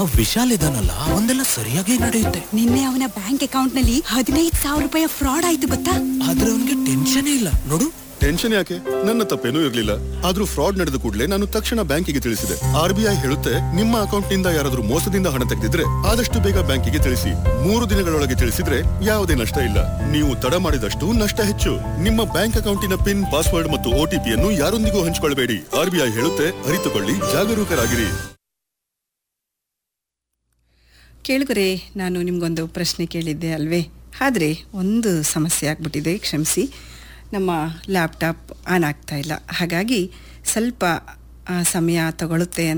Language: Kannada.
ವಿಶಾಲ್ ಇದಾನಲ್ಲ ಒಂದೆಲ್ಲ ಸರಿಯಾಗಿ ನಡೆಯುತ್ತೆ ನಿನ್ನೆ ಅವನ ಬ್ಯಾಂಕ್ ಅಕೌಂಟ್ ನಲ್ಲಿ ಹದಿನೈದು ಸಾವಿರ ರೂಪಾಯಿ ಫ್ರಾಡ್ ಆಯ್ತು ಗೊತ್ತಾ ಆದ್ರೆ ಅವನಿಗೆ ಟೆನ್ಷನ್ ಇಲ್ಲ ನೋಡು ಟೆನ್ಷನ್ ಯಾಕೆ ನನ್ನ ತಪ್ಪೇನೂ ಇರ್ಲಿಲ್ಲ ಆದ್ರೂ ಫ್ರಾಡ್ ನಡೆದ ಕೂಡಲೇ ನಾನು ತಕ್ಷಣ ಬ್ಯಾಂಕಿಗೆ ತಿಳಿಸಿದೆ ಆರ್ ಬಿ ಐ ಹೇಳುತ್ತೆ ನಿಮ್ಮ ಅಕೌಂಟ್ ನಿಂದ ಯಾರಾದ್ರೂ ಮೋಸದಿಂದ ಹಣ ತೆಗೆದಿದ್ರೆ ಆದಷ್ಟು ಬೇಗ ಬ್ಯಾಂಕಿಗೆ ತಿಳಿಸಿ ಮೂರು ದಿನಗಳೊಳಗೆ ತಿಳಿಸಿದ್ರೆ ಯಾವುದೇ ನಷ್ಟ ಇಲ್ಲ ನೀವು ತಡ ಮಾಡಿದಷ್ಟು ನಷ್ಟ ಹೆಚ್ಚು ನಿಮ್ಮ ಬ್ಯಾಂಕ್ ಅಕೌಂಟಿನ ಪಿನ್ ಪಾಸ್ವರ್ಡ್ ಮತ್ತು ಒಟಿಪಿಯನ್ನು ಯಾರೊಂದಿಗೂ ಹಂಚಿಕೊಳ್ಳಬೇಡಿ ಆರ್ ಬಿ ಐ ಹೇಳುತ್ತೆ ಅರಿತುಕೊಳ್ಳಿ ಜಾಗರೂಕರಾಗಿರಿ ಕೇಳುಗರೆ ನಾನು ನಿಮಗೊಂದು ಪ್ರಶ್ನೆ ಕೇಳಿದ್ದೆ ಅಲ್ವೇ ಆದರೆ ಒಂದು ಸಮಸ್ಯೆ ಆಗ್ಬಿಟ್ಟಿದೆ ಕ್ಷಮಿಸಿ ನಮ್ಮ ಲ್ಯಾಪ್ಟಾಪ್ ಆನ್ ಆಗ್ತಾ ಇಲ್ಲ ಹಾಗಾಗಿ ಸ್ವಲ್ಪ ಆ, ಸಮಯ ತಗೊಳುತ್ತೆ